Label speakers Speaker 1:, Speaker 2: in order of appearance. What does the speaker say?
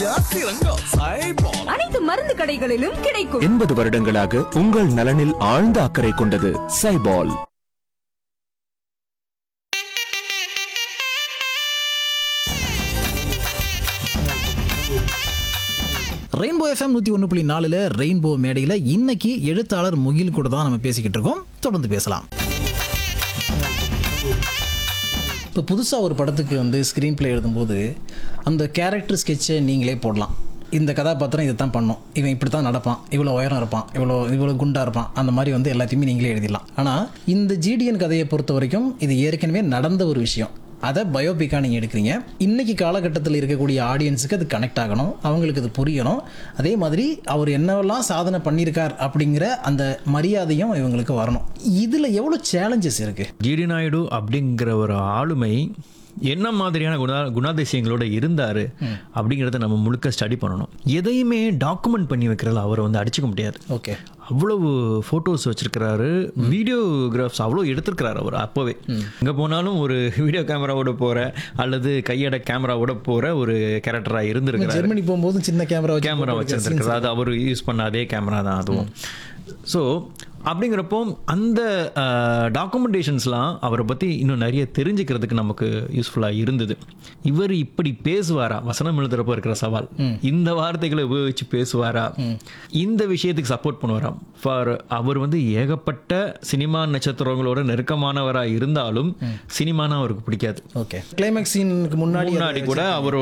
Speaker 1: யாத்திரங்கோ சைபால்
Speaker 2: அனைத்து மருந்து கடைகளிலும் கிடைக்கும்
Speaker 3: எண்பது வருடங்களாக உங்கள் நலனில் ஆழ்ந்த அக்கறை கொண்டது சைபால்
Speaker 4: ரெயின்போ எஃப்எம் நூற்றி ஒன்று புள்ளி நாலில் ரெயின்போ மேடையில் இன்னைக்கு எழுத்தாளர் முகில் கூட தான் நம்ம பேசிக்கிட்டு இருக்கோம் தொடர்ந்து பேசலாம் இப்போ புதுசாக ஒரு படத்துக்கு வந்து ஸ்க்ரீன் ப்ளே எழுதும்போது அந்த கேரக்டர் ஸ்கெட்சை நீங்களே போடலாம் இந்த கதாபாத்திரம் இதை தான் பண்ணும் இவன் இப்படி தான் நடப்பான் இவ்வளோ உயரம் இருப்பான் இவ்வளோ இவ்வளோ குண்டாக இருப்பான் அந்த மாதிரி வந்து எல்லாத்தையுமே நீங்களே எழுதிடலாம் ஆனால் இந்த ஜிடிஎன் கதையை பொறுத்த வரைக்கும் இது ஏற்கனவே நடந்த ஒரு விஷயம் அதை பயோபிக்காக நீங்கள் எடுக்கிறீங்க இன்னைக்கு காலகட்டத்தில் இருக்கக்கூடிய ஆடியன்ஸுக்கு அது கனெக்ட் ஆகணும் அவங்களுக்கு அது புரியணும் அதே மாதிரி அவர் என்னவெல்லாம் சாதனை பண்ணியிருக்கார் அப்படிங்கிற அந்த மரியாதையும் இவங்களுக்கு வரணும் இதில் எவ்வளோ சேலஞ்சஸ் இருக்குது
Speaker 5: ஜிடி நாயுடு அப்படிங்கிற ஒரு ஆளுமை என்ன மாதிரியான குணா குணாதிசயங்களோட இருந்தார் அப்படிங்கிறத நம்ம முழுக்க ஸ்டடி பண்ணணும் எதையுமே டாக்குமெண்ட் பண்ணி வைக்கிறதுல அவரை வந்து அடிச்சுக்க முடியாது
Speaker 4: ஓகே
Speaker 5: அவ்வளவு ஃபோட்டோஸ் வச்சிருக்கிறாரு வீடியோகிராஃப்ஸ் அவ்வளோ எடுத்திருக்கிறாரு அவர் அப்போவே எங்கே போனாலும் ஒரு வீடியோ கேமராவோட போகிற அல்லது கையட கேமராவோட போகிற ஒரு கேரக்டராக இருந்திருக்கிறாரு
Speaker 4: ஜெர்மனி போகும்போது சின்ன கேமரா வச்சு
Speaker 5: கேமரா வச்சிருந்திருக்கிறது அது அவர் யூஸ் பண்ண அதே கேமரா தான் அதுவும் ஸோ அப்படிங்கிறப்போ அந்த டாக்குமெண்டேஷன்ஸ்லாம் அவரை பற்றி இன்னும் நிறைய தெரிஞ்சுக்கிறதுக்கு நமக்கு யூஸ்ஃபுல்லாக இருந்தது இவர் இப்படி பேசுவாரா வசனம் எழுதுறப்போ இருக்கிற சவால் இந்த வார்த்தைகளை உபயோகிச்சு பேசுவாரா இந்த விஷயத்துக்கு சப்போர்ட் பண்ணுவாரா ஃபார் அவர் வந்து ஏகப்பட்ட சினிமா நட்சத்திரங்களோட நெருக்கமானவராக இருந்தாலும் சினிமானா அவருக்கு பிடிக்காது
Speaker 4: ஓகே கிளைமேக்ஸ் சீனுக்கு முன்னாடி
Speaker 5: முன்னாடி கூட அவரோட